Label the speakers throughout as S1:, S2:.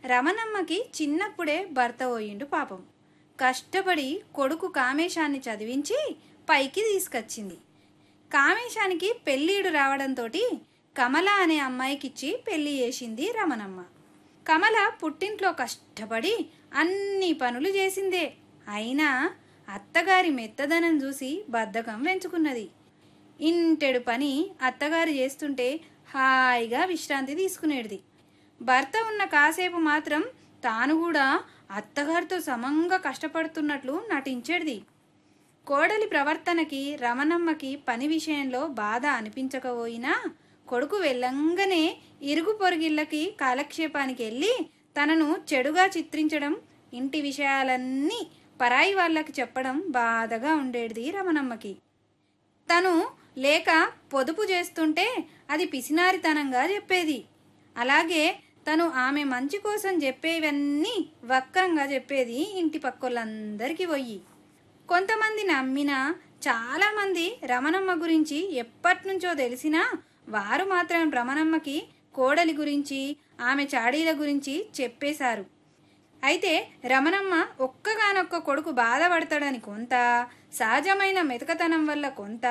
S1: రమణమ్మకి చిన్నప్పుడే భర్త పోయిండు పాపం కష్టపడి కొడుకు కామేశాన్ని చదివించి పైకి తీసుకొచ్చింది కామేశానికి పెళ్ళీడు రావడంతో కమల అనే అమ్మాయికిచ్చి పెళ్లి చేసింది రమణమ్మ కమల పుట్టింట్లో కష్టపడి అన్ని పనులు చేసిందే అయినా అత్తగారి మెత్తదనం చూసి బద్ధకం పెంచుకున్నది ఇంటెడు పని అత్తగారు చేస్తుంటే హాయిగా విశ్రాంతి తీసుకునేది భర్త ఉన్న కాసేపు మాత్రం తాను కూడా అత్తగారితో సమంగా కష్టపడుతున్నట్లు నటించేది కోడలి ప్రవర్తనకి రమణమ్మకి పని విషయంలో బాధ అనిపించకపోయినా కొడుకు వెళ్ళంగానే ఇరుగు పొరుగిళ్ళకి కాలక్షేపానికి వెళ్ళి తనను చెడుగా చిత్రించడం ఇంటి విషయాలన్నీ పరాయి వాళ్ళకి చెప్పడం బాధగా ఉండేది రమణమ్మకి తను లేక పొదుపు చేస్తుంటే అది పిసినారితనంగా చెప్పేది అలాగే తను ఆమె మంచి కోసం చెప్పేవన్నీ వక్రంగా చెప్పేది ఇంటి పక్కోళ్ళందరికీ పోయి కొంతమంది నమ్మినా చాలామంది రమణమ్మ గురించి ఎప్పటినుంచో తెలిసినా వారు మాత్రం రమణమ్మకి కోడలి గురించి ఆమె చాడీల గురించి చెప్పేశారు అయితే రమణమ్మ ఒక్కగానొక్క కొడుకు బాధపడతాడని కొంత సహజమైన మెతకతనం వల్ల కొంత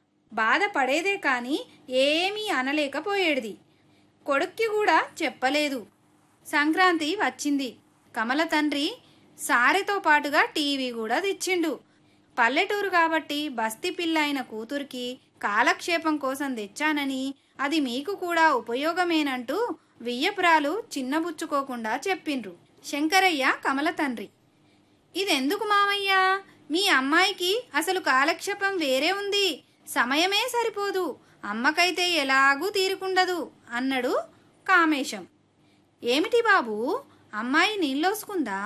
S1: బాధపడేదే కానీ ఏమీ అనలేకపోయేది కొడుక్కి కూడా చెప్పలేదు సంక్రాంతి వచ్చింది కమల తండ్రి సారెతో పాటుగా టీవీ కూడా తెచ్చిండు పల్లెటూరు కాబట్టి బస్తీ పిల్ల అయిన కూతురికి కాలక్షేపం కోసం తెచ్చానని అది మీకు కూడా ఉపయోగమేనంటూ వియ్యపురాలు చిన్నబుచ్చుకోకుండా చెప్పిండ్రు శంకరయ్య కమల తండ్రి ఇదెందుకు మామయ్య మీ అమ్మాయికి అసలు కాలక్షేపం వేరే ఉంది సమయమే సరిపోదు అమ్మకైతే ఎలాగూ తీరుకుండదు అన్నాడు కామేశం ఏమిటి బాబు అమ్మాయి నీళ్ళోసుకుందా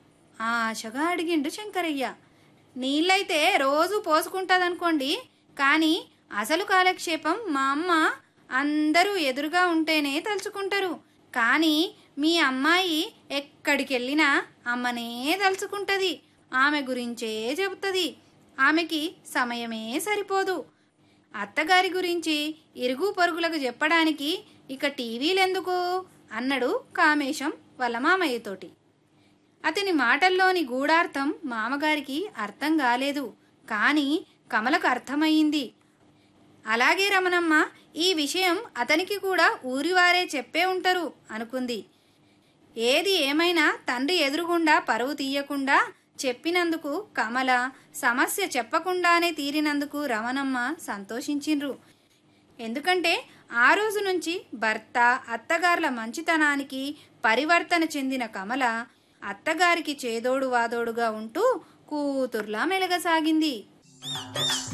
S1: ఆశగా అడిగిండు శంకరయ్య నీళ్ళైతే రోజు పోసుకుంటుందనుకోండి కానీ అసలు కాలక్షేపం మా అమ్మ అందరూ ఎదురుగా ఉంటేనే తలుచుకుంటారు కానీ మీ అమ్మాయి ఎక్కడికెళ్ళినా అమ్మనే తలుచుకుంటుంది ఆమె గురించే చెబుతుంది ఆమెకి సమయమే సరిపోదు అత్తగారి గురించి ఇరుగు పొరుగులకు చెప్పడానికి ఇక టీవీలెందుకు అన్నాడు కామేశం వాళ్ళ మామయ్యతోటి అతని మాటల్లోని గూఢార్థం మామగారికి అర్థం కాలేదు కానీ కమలకు అర్థమయ్యింది అలాగే రమణమ్మ ఈ విషయం అతనికి కూడా ఊరివారే చెప్పే ఉంటారు అనుకుంది ఏది ఏమైనా తండ్రి ఎదురుగుండా పరువు తీయకుండా చెప్పినందుకు కమల సమస్య చెప్పకుండానే తీరినందుకు రమణమ్మ సంతోషించిండ్రు ఎందుకంటే ఆ రోజు నుంచి భర్త అత్తగార్ల మంచితనానికి పరివర్తన చెందిన కమల అత్తగారికి చేదోడు వాదోడుగా ఉంటూ కూతుర్లా మెలగసాగింది